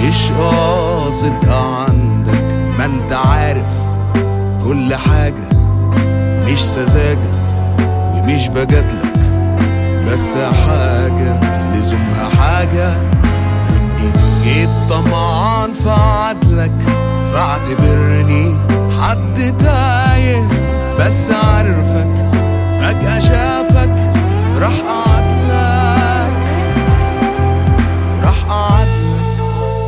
مش قاصد عندك ما انت عارف كل حاجة مش سذاجة ومش بجادلك بس حاجة لزومها حاجة واني جيت طمعان في عدلك فاعتبرني حد تايه بس